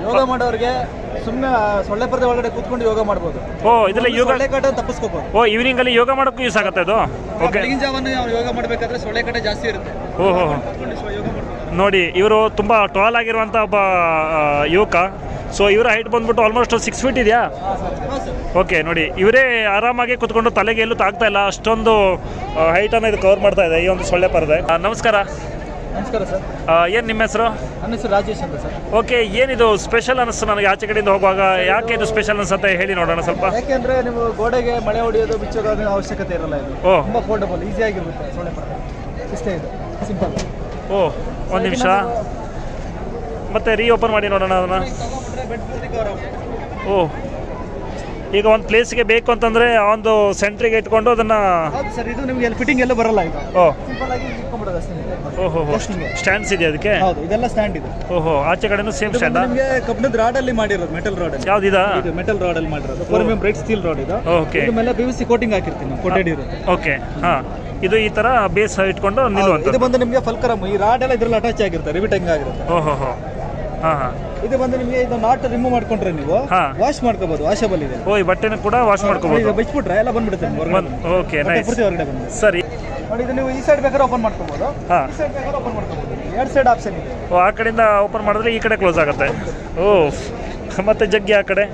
ಯೋಗ ಮಾಡೋರಿಗೆ ಸುಮ್ಮನೆ ಸೊಳ್ಳೆ ಪರದೆ ಒಳಗಡೆ ಕೂತ್ಕೊಂಡು ಯೋಗ ಮಾಡ್ಬೋದು ಓ ಇದರಲ್ಲಿ ಯೋಗ ಸೊಳ್ಳೆ ಕಾಟ ತಪ್ಪಿಸ್ಕೋಬಹುದು ಓ ಈವ್ನಿಂಗ್ ಅಲ್ಲಿ ಯೋಗ ಮಾಡೋಕ್ಕೂ ಯೂಸ್ ಆಗುತ್ತೆ ಇದು ಓಕೆ ಬೆಳಗಿನ ಜಾವನ್ನ ನಾವು ಯೋಗ ಮಾಡಬೇಕಾದ್ರೆ ಸೊಳ್ಳೆ ಕಾಟ ಜಾಸ್ತಿ ಇರುತ್ತೆ ಓಹೋ ಕೂತ್ಕೊಂಡು ಸ್ವ- ಯೋಗ ಮಾಡ್ಬೋದು ನೋಡಿ ಇವರು ತುಂಬ ಟಾಲ್ ಆಗಿರುವಂಥ ಒಬ್ಬ ಆ, ಯುವಕ ಸೊ ಇವರ ಹೈಟ್ ಬಂದ್ಬಿಟ್ಟು ಆಲ್ಮೋಸ್ಟ್ ಸಿಕ್ಸ್ ಫೀಟ್ ಇದೆಯಾ ಹಾಂ ಸರ್ ಓಕೆ ನೋಡಿ ಇವರೇ ಆರಾಮಾಗಿ ಕುತ್ಕೊಂಡು ತಲೆಗೆ ಎಲ್ಲೂ ತಾಗ್ತಾ ಇಲ್ಲ ಅಷ್ಟೊಂದು ಹೈಟನ್ನು ಇದು ಕವರ್ ಮಾಡ್ತಾ ಇದೆ ಈ ಒಂದು ಸೊಳ್ಳೆ ಪರದೆ ಆ, ನಮಸ್ಕಾರ ನಮಸ್ಕಾರ ಸರ್ ಏನು ನಿಮ್ಮ ಹೆಸರು ನನ್ನ ಹೆಸರು ರಾಜೇಶ್ ಅಂತ ಸರ್ ಓಕೆ ಏನಿದು ಸ್ಪೆಷಲ್ ಅನಿಸ್ತು ನನಗೆ ಆಚೆ ಕಡೆಯಿಂದ ಹೋಗುವಾಗ ಯಾಕೆ ಇದು ಸ್ಪೆಷಲ್ ಅನ್ಸುತ್ತೆ ಹೇಳಿ ನೋಡೋಣ ಸ್ವಲ್ಪ ಯಾಕೆಂದ್ರೆ ನೀವು ಗೋಡೆಗೆ ಮಳೆ ಹೊಡೆಯೋದು ಬಿಚ್ಚೋದು ಅನ್ನೋ ಅವಶ್ಯಕತೆ ಇರಲ್ಲ ಇದು ಓ. ತುಂಬಾ ಫೋರ್ಡಬಲ್ ಈಸಿ ಆಗಿರುತ್ತೆ ಸೊಳ್ಳೆ ಪರದೆ ಇಷ್ಟೇ ಇದೆ ಸಿಂಪಲ್ ಓ ಒಂದು ನಿಮಿಷ ಮತ್ತೆ ರೀ ಓಪನ್ ಮಾಡಿ ನೋಡೋಣ ಅದನ್ನು ಓ ಈಗ ಒಂದು ಪ್ಲೇಸ್ಗೆ ಬೇಕು ಅಂತಂದರೆ ಒಂದು ಸೆಂಟ್ರಿಗೆ ಇಟ್ಕೊಂಡು ಅದನ್ನು ಹೌದು ಸರ್ ಇದು ನಿಮ್ಗೆ ಎಲ್ಲಿ ಫಿಟ್ಟಿಂಗ್ ಎಲ್ಲ ಬರಲ್ಲ ಇದು ಓ ಸಿಂಪಲ್ ಆಗಿ ಇಟ್ಕೊಂಡ್ಬಿಡೋದು ಅಷ್ಟೇ ಓಹೋ Just ಹಿಂಗೆ. ಸ್ಟ್ಯಾಂಡ್ಸ್ ಇದೆ ಅದಕ್ಕೆ ಹೌದು ಇದೆಲ್ಲ ಸ್ಟ್ಯಾಂಡ್ ಇದೆ ಓಹೋ ಆಚೆ ಕಡೆನೂ ಸೇಮ್ ಇದು ಸ್ಟ್ಯಾಂಡ್ ಬಂದು ನಿಮ್ಗೆ ಕಬ್ಬಿಣದ ರಾಡ್ ಅಲ್ಲಿ ಮಾಡಿರೋದು ಮೆಟಲ್ ರಾಡ್ ಅಲ್ಲಿ ಯಾವ್ದಿದಾ ಇದು ಮೆಟಲ್ ರಾಡ್ ಅಲ್ಲಿ ಮಾಡಿರೋದು four M bright steel rod ಇದು ಓಕೆ ಇದ್ರ ಮೇಲೆ ಪಿ ಸಿ ಕೋಟಿಂಗ್ ಹಾಕಿರ್ತೀವಿ ನಾವು ಕೋಟೆಡ್ ಇರುತ್ತೆ ಓಕೆ ಹಾಂ ಇದು ಈ ಥರ ಬೇಸ್ ಇಟ್ಕೊಂಡು ಹೌದು, ಇದು ನಿಲ್ಲುವಂಥದ್ದು ಬಂದು ನಿಮಗೆ ಫಲ್ಕರಮ್ ಈ ರಾಡ್ ಎಲ್ಲ ಇದ್ರಲ್ಲಿ ಅಟ್ಯಾಚ್ ಆಗಿರುತ್ತೆ ರಿವಿಟಿಂಗ್ ಆಗಿರುತ್ತೆ ಓಹೋ ಹೋ ಹಾಂ ಹಾಂ ಇದು ಬಂದು ನಿಮಗೆ ಇದು ನಾಟ್ ರಿಮೂವ್ ಮಾಡ್ಕೊಂಡ್ರೆ ನೀವು ಹಾ. ವಾಶ್ ಮಾಡ್ಕೋಬಹುದು ವಾಷಬಲ್ ಇದೆ ಓ ಈ ಬಟ್ಟೆನೂ ಕೂಡ ವಾಶ್ ಮಾಡ್ಕೋಬೋದು ಈಗ ಬಚ್ಬಿಟ್ರೆ ಎಲ್ಲ ಬಂದ್ಬಿಡುತ್ತೆ ನಿಮ್ಗೆ ಹೊರಗಡೆ ಬಂದ್ ಓಕೆ ಬಟ್ಟೆ ನೈಸ್ ಪೂರ್ತಿ ಹೊರಗಡೆ ಬಂದು ಸರಿ ನೋಡಿ ಇದು ನೀವು ಈ ಸೈಡ್ ಬೇಕಾದ್ರೆ ಓಪನ್ ಮಾಡ್ಕೋಬಹುದು ಹಾಂ ಈ ಸೈಡ್ ಬೇಕಾದ್ರೆ ಓಪನ್ ಮಾಡ್ಕೋಬಹುದು ಎರಡು ಸೈಡ್ ಆಪ್ಷನ್ ಇದೆ ಓ ಆ ಕಡೆಯಿಂದ ಓಪನ್ ಮಾಡಿದ್ರೆ ಈ ಕಡೆ ಕ್ಲೋಸ್ ಆಗುತ್ತೆ ಓ ಮತ್ತೆ ಜಗ್ಗಿ ಆ ಕಡೆ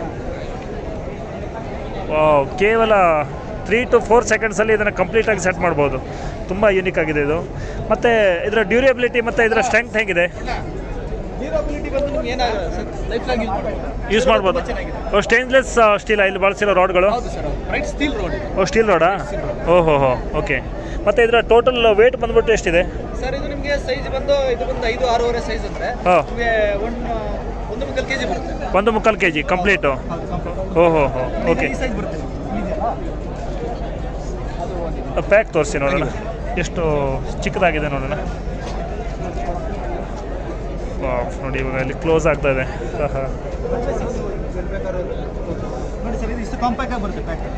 ಓ ಕೇವಲ ತ್ರೀ ಟು ಫೋರ್ ಸೆಕೆಂಡ್ಸಲ್ಲಿ ಇದನ್ನು ಕಂಪ್ಲೀಟಾಗಿ ಸೆಟ್ ಮಾಡ್ಬೋದು ತುಂಬ ಯೂನಿಕ್ ಆಗಿದೆ ಇದು ಮತ್ತು ಇದರ ಡ್ಯೂರೇಬಿಲಿಟಿ ಮತ್ತು ಇದರ ಸ್ಟ್ರೆಂತ್ ಹೇಗಿದೆ ಡ್ಯೂರಬಿಲಿಟಿ ಬಂದು ನಿಮ್ಗೆ ಏನಾಗಲ್ಲ ಸರ್ ಲೈಫ್ ಲಾಂಗ್ ಯೂಸ್ ಮಾಡ್ಬೋದು ಯೂಸ್ ಮಾಡ್ಬೋದು ತುಂಬಾ ಚೆನ್ನಾಗಿದೆ. ಓ ಸ್ಟೇನ್ಲೆಸ್ ಸ್ಟೀಲ್ ಇಲ್ಲಿ ಬಳಸಿರೋ ರಾಡ್ಗಳು ಹೌದು ಸರ್ ರೈಟ್ ಸ್ಟೀಲ್ ರೋಡ್ ಓ ಸ್ಟೀಲ್ ರಾಡಾ ಓಹೋ ಹೋ ಓಕೆ ಮತ್ತು ಇದರ ಟೋಟಲ್ ವೇಟ್ ಬಂದ್ಬಿಟ್ಟು ಎಷ್ಟಿದೆ ಸರ್ ಇದು ನಿಮಗೆ ಸೈಜ್ ಬಂದು ಇದು ಬಂದು ಐದು ಆರೂವರೆ ಸೈಜ್ ಅಂದ್ರೆ ಹಾ. ನಿಮಗೆ ಒಂದು ಒಂದು ಮುಕ್ಕಾಲು ಕೆಜಿ ಬರುತ್ತೆ ಒಂದು ಮುಕ್ಕಾಲು ಕೆ ಜಿ ಕಂಪ್ಲೀಟು ಹೌದು complete. ಓಹೋ ಹೋ ಓಕೆ ಈ ಸೈಜ್ ಬರುತ್ತೆ ಇದೆಯಲ್ಲ? ಅದು ಒಂದು ಪ್ಯಾಕ್ ತೋರಿಸಿ ನೋಡೋಣ ಎಷ್ಟು ಚಿಕ್ಕದಾಗಿದೆ ನೋಡೋಣ ವಾವ್, ನೋಡಿ ಇವಾಗ ಇಲ್ಲಿ ಕ್ಲೋಸ್ ಆಗ್ತಾ ಇದೆ ಆಹಾ. ನೋಡಿ ಸರ್ ಇದು ಇಷ್ಟು ಕಾಂಪ್ಯಾಕ್ಟ್ ಆಗಿ ಬರುತ್ತೆ ಪ್ಯಾಕ್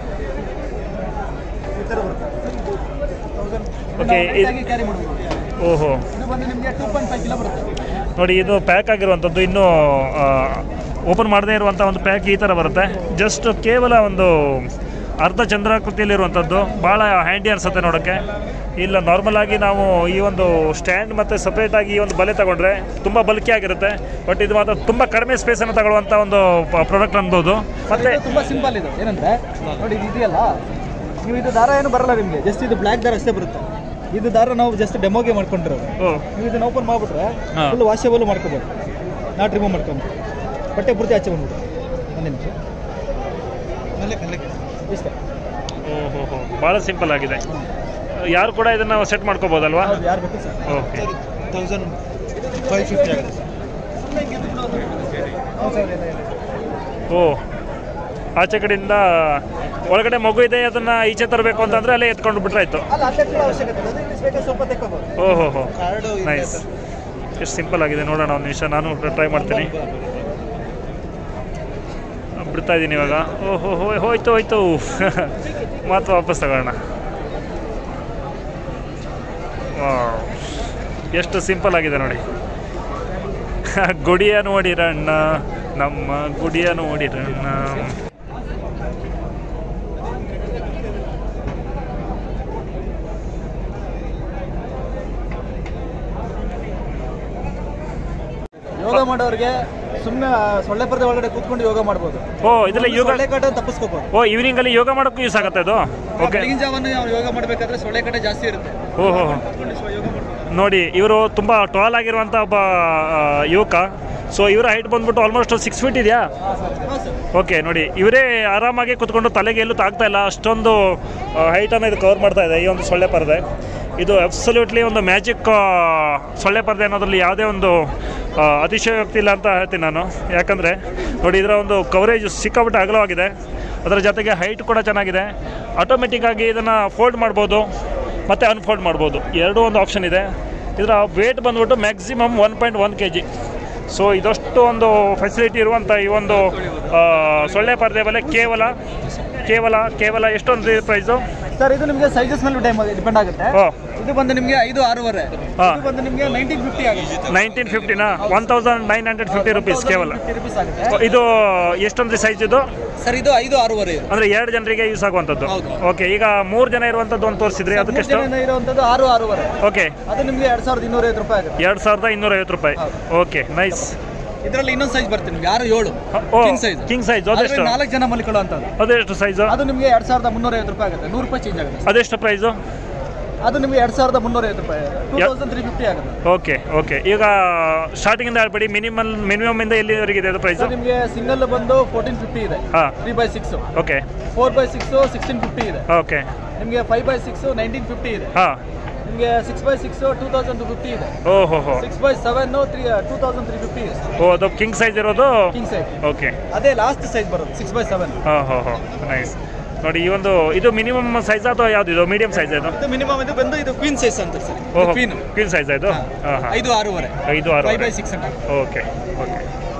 ಈ ಥರ ಬರುತ್ತೆ Okay, ಇದು- ಕ್ಯಾರಿ ಮಾಡ್ಬೋದು ಓಹೋ ಇದು ಬಂದು ನಿಮಗೆ ಟೂ ಪಾಯಿಂಟ್ ಫೈವ್ ಕಿಲೋ ಬರುತ್ತೆ ನೋಡಿ ಇದು ಪ್ಯಾಕ್ ಆಗಿರುವಂಥದ್ದು ಇನ್ನೂ ಓಪನ್ ಮಾಡದೇ ಇರುವಂಥ ಒಂದು ಪ್ಯಾಕ್ ಈ ಥರ ಬರುತ್ತೆ ಜಸ್ಟ್ ಕೇವಲ ಒಂದು ಅರ್ಧ ಚಂದ್ರಾಕೃತಿಯಲ್ಲಿರುವಂಥದ್ದು ಭಾಳ ಹ್ಯಾಂಡಿ ಅನಿಸುತ್ತೆ ನೋಡೋಕ್ಕೆ ಇಲ್ಲ ನಾರ್ಮಲ್ ಆಗಿ ನಾವು ಈ ಒಂದು ಸ್ಟ್ಯಾಂಡ್ ಮತ್ತು ಸಪ್ರೇಟಾಗಿ ಈ ಒಂದು ಬಲೆ ತಗೊಂಡ್ರೆ ತುಂಬ ಬಲ್ಕಿ ಆಗಿರುತ್ತೆ ಬಟ್ ಇದು ಮಾತ್ರ ತುಂಬ ಕಡಿಮೆ ಸ್ಪೇಸನ್ನು ತಗೊಳ್ಳುವಂಥ ಒಂದು ಪ್ರಾಡಕ್ಟ್ ಅನ್ಬೋದು ಮತ್ತು ಇದು ತುಂಬಾ ಸಿಂಪಲ್ ಇದು ಏನಂದ್ರೆ ನೋಡಿ ಇದು ಇದೆಯಲ್ಲ ನೀವು ಇದು ದಾರ ಏನು ಬರಲ್ಲ ನಿಮಗೆ ಜಸ್ಟ್ ಇದು ಬ್ಲ್ಯಾಕ್ ದಾರ ಅಷ್ಟೇ ಬರುತ್ತೆ ಇದು ದಾರ ನಾವು ಜಸ್ಟ್ ಡೆಮೋಗೆ ಮಾಡ್ಕೊಂಡಿರೋದು ಓ ನೀವು ಇದನ್ನ ಓಪನ್ ಮಾಡ್ಬಿಟ್ರೆ ಹಾ. ಫುಲ್ ವಾಷೇಬಲ್ ಮಾಡ್ಕೋಬೋದು ನಾಟ್ ರಿಮೂವ್ ಮಾಡ್ಕೊಂಡು ಬಟ್ಟೆ ಪೂರ್ತಿ ಆಚೆ ಬಂದ್ಬಿಟ್ಟು ಒಂದು ನಿಮಿಷ ಇಷ್ಟೇ ಓಹೋ ಹೋ ಭಾಳ ಸಿಂಪಲ್ ಆಗಿದೆ ಯಾರು ಕೂಡ ಇದನ್ನು ಸೆಟ್ ಮಾಡ್ಕೋಬೋದಲ್ವಾ ಹೌದು ಯಾರು ಬೇಕು sir okay thousand five fifty ಆಗುತ್ತೆ ಸರ್ ಓ ಆಚೆ ಕಡೆಯಿಂದ ಒಳಗಡೆ ಮಗು ಇದೆ ಅದನ್ನ ಈಚೆ ತರಬೇಕು ಅಂತಂದ್ರೆ ಅಲ್ಲೇ ಎತ್ಕೊಂಡು ಬಿಟ್ರಾಯ್ತು ಅಲ್ಲ ಅಲ್ಲೇ ಕೂಡ ಅವಶ್ಯಕತೆ ಇಲ್ಲ ಅದು ಇಂಗ್ಲೀಷ್ ಬೇಕಾದ್ರೆ ಸ್ವಲ್ಪ ತೆಕ್ಕೋಬೋದು ಓಹೋ ಹೋ ಕಾರ್ಡು ನೈಸ್ ಎಷ್ಟು ಸಿಂಪಲ್ ಆಗಿದೆ ನೋಡೋಣ ಒಂದು ನಿಮಿಷ ನಾನು ಟ್ರೈ ಮಾಡ್ತೀನಿ ಬಿಡ್ತಾ ಇದ್ದೀನಿ ಇವಾಗ ಓಹೋ ಹೋ ಹೋಯ್ತು ಹೋಯ್ತು ಮಾತು ವಾಪಸ್ ತಗೋಣ ವಾವ್. ಎಷ್ಟು ಸಿಂಪಲ್ ಆಗಿದೆ ನೋಡಿ ಗುಡಿಯ ನೋಡಿರಣ್ಣ ನಮ್ಮ ಗುಡಿಯ ನೋಡಿರಣ್ಣ ಯೋಗ ಮಾಡೋರಿಗೆ ಸುಮ್ಮನೆ ಸೊಳ್ಳೆ ಪರದೆ ಒಳಗಡೆ ಕೂತ್ಕೊಂಡು ಯೋಗ ಮಾಡ್ಬೋದು ಓ ಇದರಲ್ಲಿ ಯೋಗ ಸೊಳ್ಳೆ ಕಾಟ ತಪ್ಪಿಸ್ಕೋಬಹುದು ಓ ಈವ್ನಿಂಗ್ ಅಲ್ಲಿ ಯೋಗ ಮಾಡೋಕ್ಕೂ ಯೂಸ್ ಆಗುತ್ತೆ ಇದು ಓಕೆ ಬೆಳಗಿನ ಜಾವನ್ನ ನಾವು ಯೋಗ ಮಾಡಬೇಕಾದ್ರೆ ಸೊಳ್ಳೆ ಕಾಟ ಜಾಸ್ತಿ ಇರುತ್ತೆ ಓಹೋ ಕೂತ್ಕೊಂಡು ಸ್ವ- ಯೋಗ ಮಾಡ್ಬೋದು ನೋಡಿ ಇವರು ತುಂಬ ಟಾಲ್ ಆಗಿರುವಂಥ ಒಬ್ಬ ಆ, ಯುವಕ ಸೊ ಇವರ ಹೈಟ್ ಬಂದ್ಬಿಟ್ಟು ಆಲ್ಮೋಸ್ಟ್ ಸಿಕ್ಸ್ ಫೀಟ್ ಇದೆಯಾ ಹಾಂ ಸರ್ ಓಕೆ ನೋಡಿ ಇವರೇ ಆರಾಮಾಗಿ ಕುತ್ಕೊಂಡು ತಲೆಗೆ ಎಲ್ಲೂ ತಾಗ್ತಾ ಇಲ್ಲ ಅಷ್ಟೊಂದು ಹೈಟನ್ನು ಇದು ಕವರ್ ಮಾಡ್ತಾ ಇದೆ ಈ ಒಂದು ಸೊಳ್ಳೆ ಪರದೆ ಇದು ಅಬ್ಸಲ್ಯೂಟ್ಲಿ ಒಂದು ಮ್ಯಾಜಿಕ್ ಸೊಳ್ಳೆ ಪರದೆ ಅನ್ನೋದ್ರಲ್ಲಿ ಯಾವುದೇ ಒಂದು ಆ, ಅತಿಶಯೋಕ್ತಿ ಇಲ್ಲ ಅಂತ ಹೇಳ್ತೀನಿ ನಾನು ಯಾಕಂದರೆ ನೋಡಿ ಇದರ ಒಂದು ಕವರೇಜ್ ಸಿಕ್ಕಾಪಟ್ಟೆ ಅಗಲವಾಗಿದೆ ಅದರ ಜೊತೆಗೆ ಹೈಟ್ ಕೂಡ ಚೆನ್ನಾಗಿದೆ ಆಟೋಮೆಟಿಕ್ ಆಗಿ ಇದನ್ನು ಫೋಲ್ಡ್ ಮಾಡ್ಬೋದು ಮತ್ತು ಅನ್ಫೋಲ್ಡ್ ಮಾಡ್ಬೋದು ಎರಡೂ ಒಂದು ಆಪ್ಷನ್ ಇದೆ ಇದರ ವೇಟ್ ಬಂದ್ಬಿಟ್ಟು maximum one point one K G so ಇದಷ್ಟು ಒಂದು ಫೆಸಿಲಿಟಿ ಇರುವಂಥ ಈ ಒಂದು ಆ, ಸೊಳ್ಳೆ ಪರದೆ ಬೆಲೆ ಕೇವಲ ಕೇವಲ ಕೇವಲ ಎಷ್ಟೊಂದು ಪ್ರೈಸು ಸರ್ ಇದು ನಿಮಗೆ ಸೈಜಸ್ ಮೇಲೆ ಟೈಮ್ ಡಿಪೆಂಡ್ ಆಗುತ್ತೆ ಓ ಇದು ಬಂದು ನಿಮಗೆ ಐದು ಆರೂವರೆ ಹಾ. ಇದು ಬಂದು ನಿಮಗೆ ನೈನ್ಟೀನ್ ಫಿಫ್ಟಿ ಆಗುತ್ತೆ ನೈನ್ಟೀನ್ ಫಿಫ್ಟಿನಾ one thousand nine hundred fifty rupees ಕೇವಲ ಫಿಫ್ಟಿ ರುಪೀಸ್ ಆಗುತ್ತೆ ಓ, ಇದು ಎಷ್ಟೊಂದು ಸೈಜ್ ಇದು ಸರ್ ಇದು ಐದು ಆರೂವರೆ ಇದು ಅಂದ್ರೆ ಎರಡು ಜನರಿಗೆ ಯೂಸ್ ಆಗುವಂಥದ್ದು ಹೌದು. ಓಕೆ ಈಗ ಮೂರು ಜನ ಇರುವಂಥದ್ದು ಒಂದು ತೋರಿಸಿದ್ರಿ ಅದಕ್ಕೆ ಮೂರು ಎಷ್ಟು ಜನ ಇರುವಂಥದ್ದು ಆರು ಆರೂವರೆ ಓಕೆ ಅದು ನಿಮಗೆ ಎರಡ್ ಸಾವಿರದ ಇನ್ನೂರೈವತ್ತು ರೂಪಾಯಿ ಆಗುತ್ತೆ ಎರಡು ಸಾವಿರದ ಇನ್ನೂರೈವತ್ತು ರೂಪಾಯಿ ಹೌದು. ಓಕೆ ನೈಸ್ ಇದರಲ್ಲಿ ಇನ್ನೊಂದು ಸೈಜ್ ಬರುತ್ತೆ ನಿಮ್ಗೆ ಆರು ಏಳು ಓ ಕಿಂಗ್ ಸೈಜ್ ಕಿಂಗ್ ಸೈಜ್ ಅದೆಷ್ಟು ನಾಲ್ಕು ಜನ ಮಲಿಕೊಳ್ಳೋ ಅಂತದ್ದು ಅದೆಷ್ಟು ಸೈಜು ಅದು ನಿಮಗೆ ಎರಡ್ ಸಾವಿರದ ಮುನ್ನೂರೈವತ್ತು ರೂಪಾಯಿ ಆಗುತ್ತೆ ನೂರು ರೂಪಾಯಿ ಚೇಂಜ್ ಆಗುತ್ತೆ ಅದೆಷ್ಟು ಪ್ರೈಸು ಅದು ನಿಮಗೆ ಎರಡ್ ಸಾವಿರದ ಮುನ್ನೂರೈವತ್ತು ರೂಪಾಯಿ ಟೂ ಯಾ- ತೌಸಂಡ್ ತ್ರೀ ಫಿಫ್ಟಿ ಆಗುತ್ತೆ ಓಕೆ ಓಕೆ ಈಗ ಸ್ಟಾರ್ಟಿಂಗಿಂದ ಹೇಳ್ಬೇಡಿ ಮಿನಿಮಮ್ ಮಿನಿಮಮ್ ಇಂದ ಎಲ್ಲಿವರೆಗೆ ಇದೆ ಅದು ಪ್ರೈಸು ಸರ್ ನಿಮಗೆ ಸಿಂಗಲ್ ಬಂದು ಫೋರ್ಟೀನ್ ಫಿಫ್ಟಿ ಇದೆ ಹಾಂ three by six okay four by six sixteen fifty ಇದೆ ಓಕೆ ನಿಮಗೆ five by six nineteen fifty ಇದೆ ಹಾಂ ನಿಮಗೆ six by six two thousand two fifty ಇದೆ ಓ ಹೋ ಹೋ six by seven three two thousand three fifty ಇದೆ ಓ ಅದು ಕಿಂಗ್ ಸೈಜ್ ಇರೋದು ಕಿಂಗ್ ಸೈಜ್ ಓಕೆ ಅದೇ ಲಾಸ್ಟ್ ಸೈಜ್ ಬರುತ್ತೆ ಸಿಕ್ಸ್ ಬೈ ಸೆವೆನ್ ಹಾಂ ಹೋ ಹೋ ನೈಸ್ ನೋಡಿ ಈ ಒಂದು ಇದು ಮಿನಿಮಮ್ ಸೈಜ್ ಅಥವಾ ಯಾವ್ದು ಇದು ಮೀಡಿಯಂ ಸೈಜ್ ಇದು ಇದು ಮಿನಿಮಮ್ ಇದು ಬಂದು ಇದು ಕ್ವೀನ್ ಸೈಜ್ ಅಂತ ಸರ್ ಓಹೋ ಕ್ವೀನ್ ಕ್ವೀನ್ ಸೈಜ್ ಇದು ಹಾಂ ಹಾಂ ಐದು ಆರೂವರೆ ಐದು ಆರು ಫೈವ್ ಬೈ ಸಿಕ್ಸ್ ಅಂತ ಓಕೆ ಓಕೆ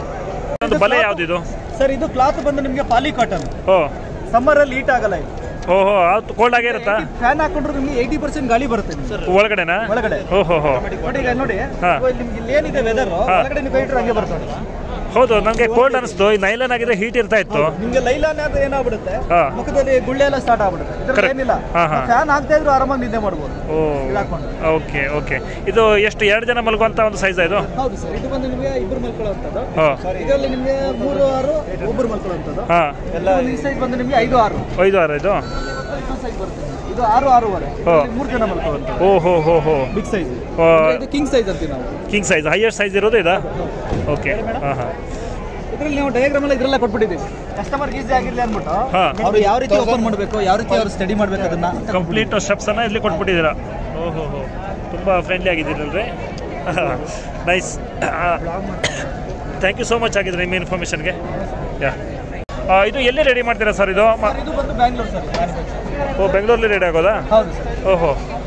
ಒಂದು ಬಲೆ ಯಾವ್ದು ಇದು ಸರ್ ಇದು ಕ್ಲಾತ್ ಬಂದು ನಿಮಗೆ ಪಾಲಿ ಕಾಟನ್ ಓ ಸಮ್ಮರ್ ಅಲ್ಲಿ ಹೀಟ್ ಆಗಲ್ಲ ಇದು ಓಹೋ ಅದು ಕೋಲ್ಡ್ ಆಗೇ ಇರುತ್ತಾ ಫ್ಯಾನ್ ಹಾಕೊಂಡ್ರೆ ನಿಮಗೆ ಏಯ್ಟಿ ಪರ್ಸೆಂಟ್ ಗಾಳಿ ಬರುತ್ತೆ ನಿಮ್ಗೆ. ಒಳಗಡೆನಾ ಒಳಗಡೆ ಓಹೋ ಹೋ ನೋಡಿ ಈಗ ನೋಡಿ ಹಾ. ಇವಾಗ ನಿಮ್ಗೆ ಇಲ್ಲಿ ಏನಿದೆ ವೆದರ್ ಹಾ. ಒಳಗಡೆ ನೀವು ಕೈ ಇಟ್ರೆ ಹಂಗೆ ಬರುತ್ತೆ ನೋಡಿ ಹೌದು ನನಗೆ ಕೋಲ್ಡ್ ಅನಿಸ್ತು ಈ ನೈಲನ್ ಆಗಿದ್ರೆ ಹೀಟ್ ಇರ್ತಾ ಇತ್ತು ನಿಮ್ಗೆ ಲೈಲಾನ್ ಆದ್ರೆ ಏನಾಗ್ಬಿಡುತ್ತೆ ಹಾ. ಮುಖದಲ್ಲಿ ಗುಳ್ಳೆ ಎಲ್ಲ ಸ್ಟಾರ್ಟ್ ಆಗ್ಬಿಡುತ್ತೆ ಇದ್ರಲ್ಲಿ Correct. ಏನಿಲ್ಲ ಹಾ, ಹಾ. ಫ್ಯಾನ್ ಹಾಕ್ತಾ ಇದ್ರು ಆರಾಮಾಗಿ ನಿದ್ದೆ ಮಾಡ್ಬೋದು ಓ ಇದು ಹಾಕೊಂಡು. ಓಕೆ ಓಕೆ ಇದು ಎಷ್ಟು ಎರಡು ಜನ ಮಲಗುವಂತ ಒಂದು ಸೈಜ್ ಇದು ಹೌದು ಸರ್ ಇದು ಬಂದು ನಿಮಗೆ ಇಬ್ಬರು ಮಲ್ಕೊಳ್ಳುವಂಥದ್ದು ಹಾಂ ಇದರಲ್ಲಿ ನಿಮಗೆ ಮೂರು ಆರು ಒಬ್ಬರು ಮಲ್ಕೊಳ್ಳುವಂಥದ್ದು ಹಾಂ ಎಲ್ಲ ಈ ಸೈಜ್ ಬಂದು ನಿಮಗೆ ಐದು ಆರು ಐದು ಆರು ಇದು ಇದು ಸೈಜ್ ಬರುತ್ತೆ ನಿಮ್ಗೆ. ಇದು ಆರು ಆರೂವರೆ ಹಾ. ಇದರಲ್ಲಿ ಮೂರು ಜನ ಮಲ್ಕೊಳ್ಳುವಂಥದ್ದು ಓ ಹೋ ಹೋ ಹೋ ಬಿಗ್ ಸೈಜ್ ಆ, ಇದು ಕಿಂಗ್ ಸೈಜ್ ಅಂತೀವಿ ನಾವು ಕಿಂಗ್ ಸೈಜ್ ಹೈಯೆಸ್ಟ್ ಸೈಜ್ ಇರೋದು ಇದಾ ಓಕೆ ಹಾಂ ಹಾಂ ಇದರಲ್ಲಿ ನಾವು ಡಯಾಗ್ರಾಮ್ ಎಲ್ಲ ಇದ್ರಲ್ಲ ಕೊಟ್ಬಿಟ್ಟಿದ್ದೀವಿ ಕಸ್ಟಮರ್ಗೆ ಈಸಿ ಆಗಿರ್ಲಿ ಅಂದ್ಬಿಟ್ಟು ಹಾ. ಅವರು ಯಾವ ರೀತಿ ಓಪನ್ ಮಾಡಬೇಕು ಯಾವ ರೀತಿ ಅವರು ಸ್ಟಡಿ ಮಾಡಬೇಕು ಅದನ್ನ ಕಂಪ್ಲೀಟ್ ಸ್ಟೆಪ್ಸನ್ನು ಇಲ್ಲಿ ಕೊಟ್ಬಿಟ್ಟಿದ್ದೀರಾ ಓಹೋ ಹೋ ತುಂಬ ಫ್ರೆಂಡ್ಲಿ ಆಗಿದ್ದೀರಲ್ರಿ nice thank you so much ಆಗಿದ್ರೆ ನಿಮ್ಮ ಇನ್ಫಾರ್ಮೇಷನ್ಗೆ ಯಾ ಇದು ಎಲ್ಲಿ ರೆಡಿ ಮಾಡ್ತೀರಾ ಸರ್ ಇದು ಮ- ಸರ್, ಇದು ಬಂದು ಬ್ಯಾಂಗ್ಳೂರ್ ಸರ್ ಮ್ಯಾನುಫ್ಯಾಕ್ಚರ್ ಓ ಬೆಂಗಳೂರಲ್ಲಿ ರೆಡಿ ಆಗೋದಾ ಹೌದು ಸರ್ ಓಹೋ